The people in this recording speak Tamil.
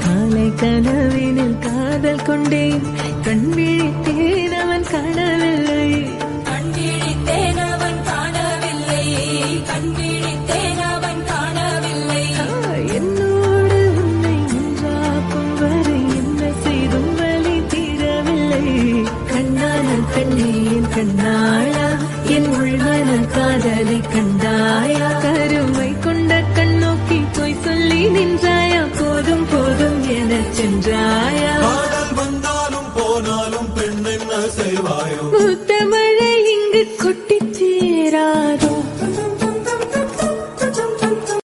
காலை கனவினில் காதல் கொண்டேன் கண் விழித்தேன் அவன் காணவில்லை கண்விழித்தேன் அவன் காணவில்லை கண்விழித்தேன் அவன் காணவில்லை என்னோடு உன்னை ஒன்றாக்கும் வரை என்ன செய்தும் வலி தீரவில்லை கண்ணான கண்ணே என் கண்ணாளா என் உள்மன காதலை கண்டாயா கரும்